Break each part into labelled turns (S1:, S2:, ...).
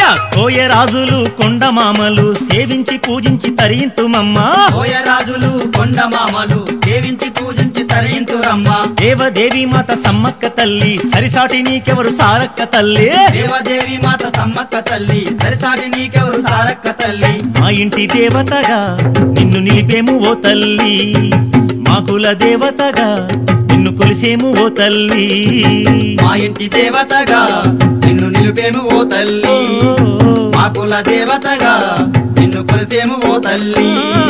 S1: అయ్యా కోయరాజులు కొండమామలు సేవించి పూజించి తరింతుమమ్మా
S2: కోయరాజులు కొండమామలు సేవించి పూజించి తరింతురమ్మ
S1: దేవదేవి మాత సమ్మక్క తల్లి సరిసాటి నీకెవరు సారక్క తల్లి
S2: దేవదేవి మాత సమ్మక్క తల్లి సరిసాటి నీకెవరు సారక్క తల్లి
S1: మా ఇంటి దేవతగా నిన్ను నిలిపేము ఓ తల్లి మా కుల దేవతగా నిన్ను కొలిసేము ఓ తల్లి
S2: మా ఇంటి దేవతగా నిన్ను నిలిపేము ఓ తల్లి మా కుల దేవతగా నిన్ను కొలిసేము ఓ తల్లి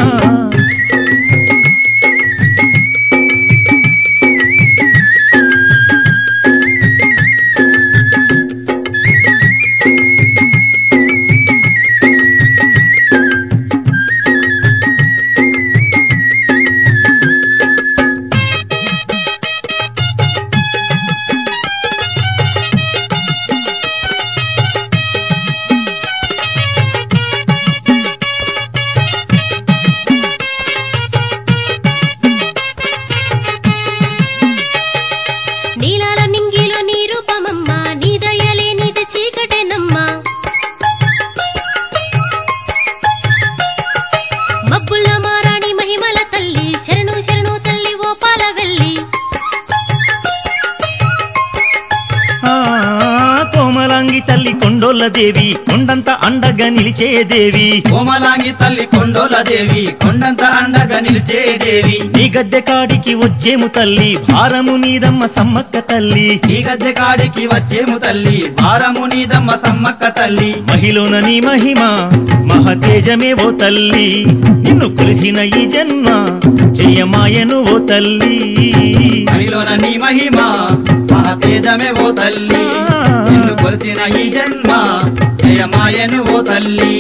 S3: నీలాల నింగిలో నీ రూపమమ్మ నీ దయలేనిది చీకటేనమ్మా మబ్బుల మారాణి మహిమల తల్లి శరణు శరణు తల్లి ఓ పాల వెళ్ళి
S1: ఆ, కోమలాంగి తల్లి కొండోళ్ళ దేవి కొండంత అండగా నిలిచే దేవి
S2: కోమలాంగి తల్లి కొండోల దేవి కొండంత అండగా నిలిచే దేవి
S1: నీ గద్దె కాడికి వచ్చేము తల్లి భారము నీదమ్మ సమ్మక్క తల్లి
S2: ఈ గద్దె కాడికి వచ్చేము తల్లి భారము నీదమ్మ సమ్మక్క తల్లి
S1: మహిలోన నీ మహిమ మహతేజమే ఓ తల్లి నిన్ను కొలిసిన ఈ జన్మ జయమాయను ఓ తల్లి
S2: హరిలోన నీ మహిమ మహతేజమే ఓ తల్లి నిన్ను కొలిసిన ఈ జన్మ జయమాయను ఓ తల్లి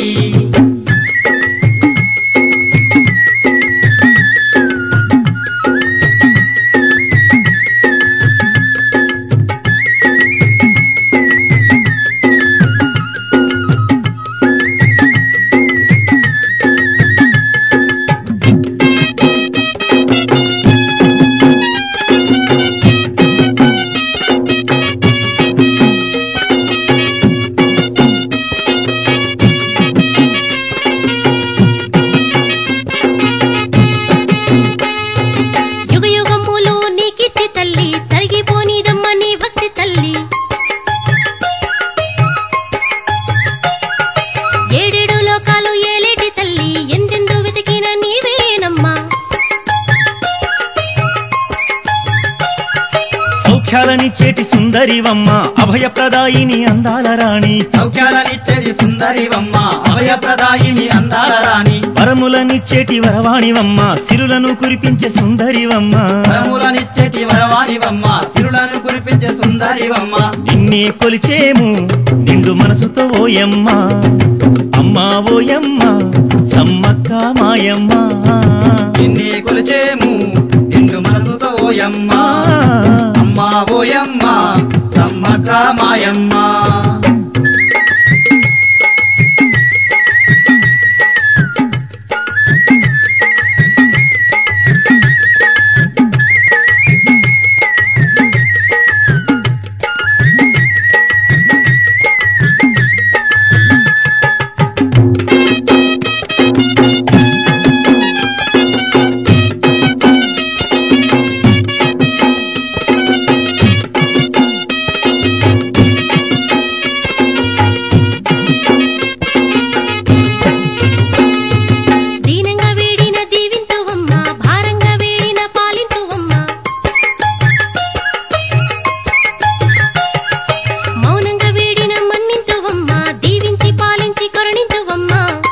S3: యుగ యుగములు నీకిచ్చి తల్లి తరిగిపోనిదమ్మ నీ భక్తి తల్లి ఏడేడు లోకాలు ఏలేటి తల్లి ఎందెందు వెతికిన నీవేనమ్మా
S1: సౌఖ్యాలనిచ్చేటి సుందరివమ్మ అభయప్రదాయిని అందాల రాణి
S2: సౌఖ్యాలనిచ్చేది సుందరివమ్మ అభయప్రదాయిని అందాల రాణి
S1: వరములనిచ్చేటి వరవాణివమ్మ సిరులను కురిపించే సుందరివమ్మ
S2: వరములనిచ్చేటి వరవాణివమ్మ తిరులను కురిపించే సుందరివమ్మ
S1: నిన్నే కొలిచేము నిండు మనసుతో ఓయమ్మ అమ్మా ఓయమ్మ సమ్మక్క మాయమ్మ
S2: నిన్నే కొలిచేము నిన్ను మనసుతో ఓయమ్మ అమ్మా ఓయమ్మ సమ్మక్క మాయమ్మ
S3: దీనంగా వేడిన దీవింతువమ్మ భారంగా వేడిన పాలింతువమ్మ మౌనంగా వేడిన మన్నింతువమ్మ దీవించి పాలించి కరుణింతువమ్మ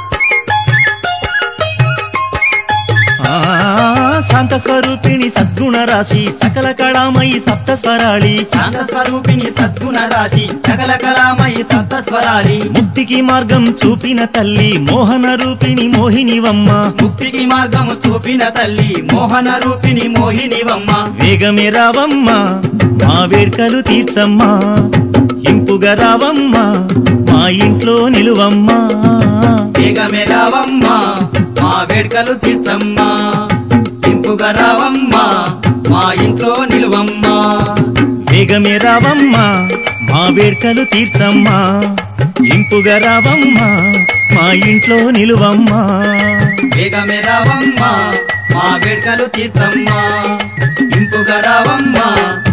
S1: ఆ, శాంత స్వరూపిణి సద్గుణ రాశి సకల కళామయి సప్త స్వరాళి
S2: శాంత స్వరూపిణి సద్గుణ రాశి సకల కళామయి సప్త స్వరాలి
S1: ముక్తికి మార్గం చూపిన తల్లి మోహన రూపిణి మోహినివమ్మ
S2: ముక్తికి మార్గము చూపిన తల్లి మోహన రూపిణి మోహినివమ్మ
S1: వేగమే రావమ్మ మా వేడుకలు తీర్చమ్మా ఇంపుగా రావమ్మ మా ఇంట్లో నిలువమ్మా
S2: వేగమే రావమ్మ మా వేడుకలు తీర్చమ్మా ఇంపుగా రావమ్మ మా ఇంట్లో నిలువమ్మ
S1: వేగమే రావమ్మ మా మా వేడుకలు తీర్చమ్మా ఇంపుగా రావమ్మా మా ఇంట్లో నిలువమ్మా
S2: వేగమే రావమ్మా మా వేడుకలు తీర్చమ్మా ఇంపుగా రావమ్మా